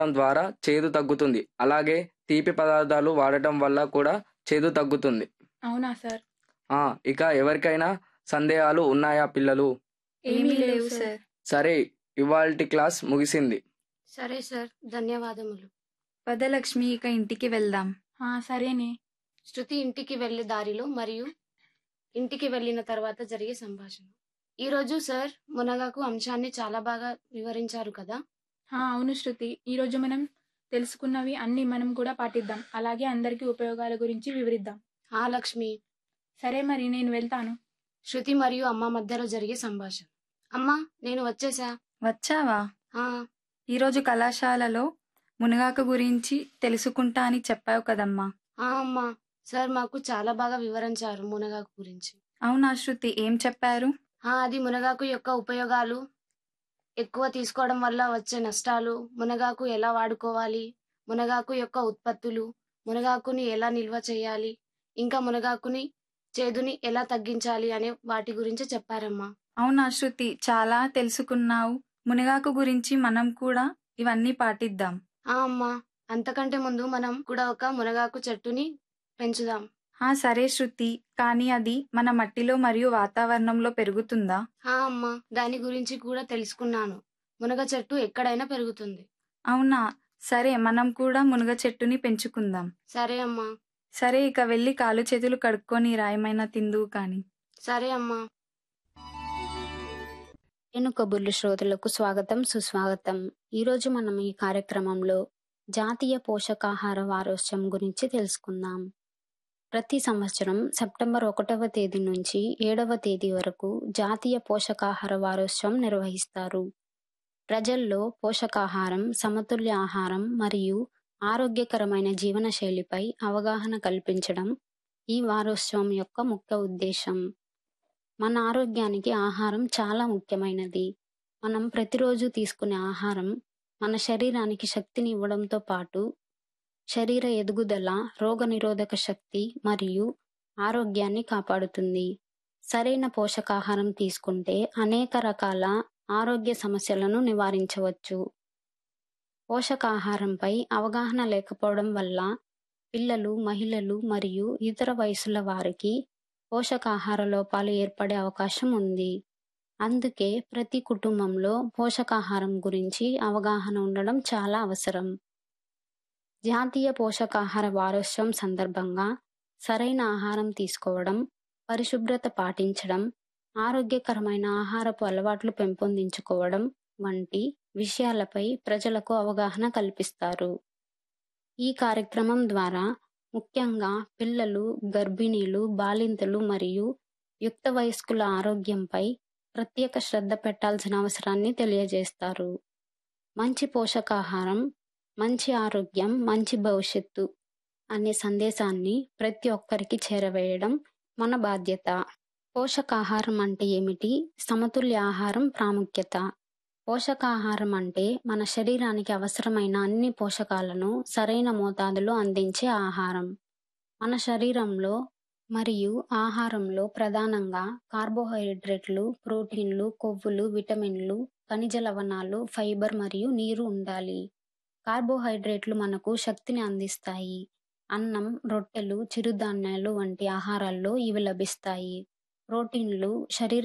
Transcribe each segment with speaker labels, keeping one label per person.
Speaker 1: ద్వారా చేదు తగ్గుతుంది అలాగే తీపి పదార్థాలు వాడటం వల్ల కూడా చేదు తగ్గుతుంది
Speaker 2: అవునా సార్
Speaker 1: ఆ ఇక ఎవరికైనా సందేహాలు ఉన్నాయా పిల్లలు
Speaker 2: ఏమీ లేవు సార్
Speaker 1: సరే ఇవాల్టి క్లాస్ ముగిసింది
Speaker 3: సరే సార్ ధన్యవాదములు
Speaker 4: పదలక్ష్మి ఇక ఇంటికి వెళ్దాం
Speaker 2: ఆ, సరేనే
Speaker 3: శృతి ఇంటికి వెళ్లే దారిలో మరియు ఇంటికి వెళ్ళిన తర్వాత జరిగే సంభాషణ ఈరోజు సార్ మునగాకు అంశాన్ని చాలా బాగా వివరించారు కదా
Speaker 2: ఆ, అవును శృతి ఈరోజు మనం తెలుసుకున్నవి అన్ని మనం కూడా పాటిద్దాం అలాగే అందరికీ ఉపయోగాల గురించి వివరిద్దాం
Speaker 3: ఆ లక్ష్మి
Speaker 2: సరే మరి నేను వెళ్తాను
Speaker 3: శృతి మరియు అమ్మ మధ్యలో జరిగే సంభాషణ అమ్మా నేను వచ్చేసా
Speaker 4: వచ్చావా
Speaker 3: ఆ
Speaker 4: ఈరోజు కళాశాలలో మునగాకు గురించి తెలుసుకుంటా అని చెప్పావు కదమ్మా
Speaker 3: ఆ అమ్మా సార్ మాకు చాలా బాగా వివరించారు మునగాకు గురించి
Speaker 4: అవునా శృతి ఏం చెప్పారు
Speaker 3: ఆ అది మునగాకు యొక్క ఉపయోగాలు ఎక్కువ తీసుకోవడం వల్ల వచ్చే నష్టాలు మునగాకు ఎలా వాడుకోవాలి మునగాకు యొక్క ఉత్పత్తులు మునగాకుని ఎలా నిల్వ చేయాలి ఇంకా మునగాకుని చేదుని ఎలా తగ్గించాలి అనే వాటి గురించి చెప్పారమ్మా
Speaker 4: అవునా శృతి చాలా తెలుసుకున్నావు మునగాకు గురించి మనం కూడా ఇవన్నీ పాటిద్దాం
Speaker 3: ఆ అమ్మా అంతకంటే ముందు మనం కూడా ఒక మునగాకు చెట్టుని పెంచుదాం
Speaker 4: ఆ సరే శృతి కానీ అది మన మట్టిలో మరియు వాతావరణంలో పెరుగుతుందా
Speaker 3: ఆ అమ్మా దాని గురించి కూడా తెలుసుకున్నాను మునగ చెట్టు ఎక్కడైనా పెరుగుతుంది
Speaker 4: అవునా సరే మనం కూడా మునగ చెట్టుని పెంచుకుందాం
Speaker 3: సరే అమ్మా
Speaker 4: సరే ఇక వెళ్ళి కాలు చేతులు కడుక్కొని రాయమైనా తిందువు కాని
Speaker 3: సరే అమ్మా
Speaker 5: నేను కబుర్లు శ్రోతలకు స్వాగతం సుస్వాగతం ఈరోజు మనం ఈ కార్యక్రమంలో జాతీయ పోషకాహార వారోత్సవం గురించి తెలుసుకుందాం ప్రతి సంవత్సరం సెప్టెంబర్ ఒకటవ తేదీ నుంచి ఏడవ తేదీ వరకు జాతీయ పోషకాహార వారోత్సవం నిర్వహిస్తారు ప్రజల్లో పోషకాహారం సమతుల్య ఆహారం మరియు ఆరోగ్యకరమైన జీవనశైలిపై అవగాహన కల్పించడం ఈ వారోత్సవం యొక్క ముఖ్య ఉద్దేశం మన ఆరోగ్యానికి ఆహారం చాలా ముఖ్యమైనది మనం ప్రతిరోజు తీసుకునే ఆహారం మన శరీరానికి శక్తిని ఇవ్వడంతో పాటు శరీర ఎదుగుదల రోగనిరోధక శక్తి మరియు ఆరోగ్యాన్ని కాపాడుతుంది సరైన పోషకాహారం తీసుకుంటే అనేక రకాల ఆరోగ్య సమస్యలను నివారించవచ్చు పోషకాహారంపై అవగాహన లేకపోవడం వల్ల పిల్లలు మహిళలు మరియు ఇతర వయసుల వారికి పోషకాహార లోపాలు ఏర్పడే అవకాశం ఉంది అందుకే ప్రతి కుటుంబంలో పోషకాహారం గురించి అవగాహన ఉండడం చాలా అవసరం జాతీయ పోషకాహార వారోత్సవం సందర్భంగా సరైన ఆహారం తీసుకోవడం పరిశుభ్రత పాటించడం ఆరోగ్యకరమైన ఆహారపు అలవాట్లు పెంపొందించుకోవడం వంటి విషయాలపై ప్రజలకు అవగాహన కల్పిస్తారు ఈ కార్యక్రమం ద్వారా ముఖ్యంగా పిల్లలు గర్భిణీలు బాలింతలు మరియు యుక్త వయస్కుల ఆరోగ్యంపై ప్రత్యేక శ్రద్ధ పెట్టాల్సిన అవసరాన్ని తెలియజేస్తారు మంచి పోషకాహారం మంచి ఆరోగ్యం మంచి భవిష్యత్తు అనే సందేశాన్ని ప్రతి ఒక్కరికి చేరవేయడం మన బాధ్యత పోషకాహారం అంటే ఏమిటి సమతుల్య ఆహారం ప్రాముఖ్యత పోషకాహారం అంటే మన శరీరానికి అవసరమైన అన్ని పోషకాలను సరైన మోతాదులో అందించే ఆహారం మన శరీరంలో మరియు ఆహారంలో ప్రధానంగా కార్బోహైడ్రేట్లు ప్రోటీన్లు కొవ్వులు విటమిన్లు ఖనిజ లవణాలు ఫైబర్ మరియు నీరు ఉండాలి కార్బోహైడ్రేట్లు మనకు శక్తిని అందిస్తాయి అన్నం రొట్టెలు చిరుధాన్యాలు వంటి ఆహారాల్లో ఇవి లభిస్తాయి ప్రోటీన్లు శరీర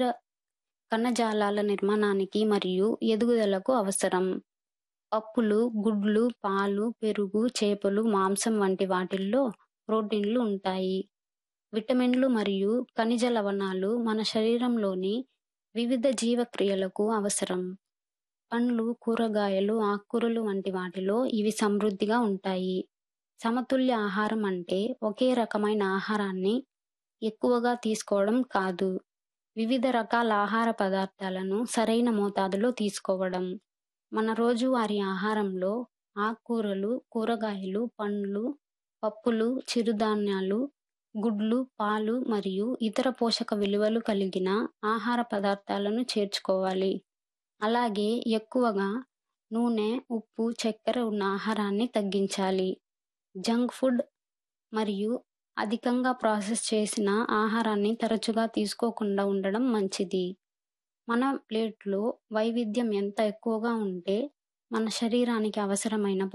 Speaker 5: కణజాలాల నిర్మాణానికి మరియు ఎదుగుదలకు అవసరం పప్పులు గుడ్లు పాలు పెరుగు చేపలు మాంసం వంటి వాటిల్లో ప్రోటీన్లు ఉంటాయి విటమిన్లు మరియు ఖనిజ లవణాలు మన శరీరంలోని వివిధ జీవక్రియలకు అవసరం పండ్లు కూరగాయలు ఆకుకూరలు వంటి వాటిలో ఇవి సమృద్ధిగా ఉంటాయి సమతుల్య ఆహారం అంటే ఒకే రకమైన ఆహారాన్ని ఎక్కువగా తీసుకోవడం కాదు వివిధ రకాల ఆహార పదార్థాలను సరైన మోతాదులో తీసుకోవడం మన రోజువారీ ఆహారంలో ఆకుకూరలు కూరగాయలు పండ్లు పప్పులు చిరుధాన్యాలు గుడ్లు పాలు మరియు ఇతర పోషక విలువలు కలిగిన ఆహార పదార్థాలను చేర్చుకోవాలి అలాగే ఎక్కువగా నూనె ఉప్పు చక్కెర ఉన్న ఆహారాన్ని తగ్గించాలి జంక్ ఫుడ్ మరియు అధికంగా ప్రాసెస్ చేసిన ఆహారాన్ని తరచుగా తీసుకోకుండా ఉండడం మంచిది మన ప్లేట్లో వైవిధ్యం ఎంత ఎక్కువగా ఉంటే మన శరీరానికి అవసరమైన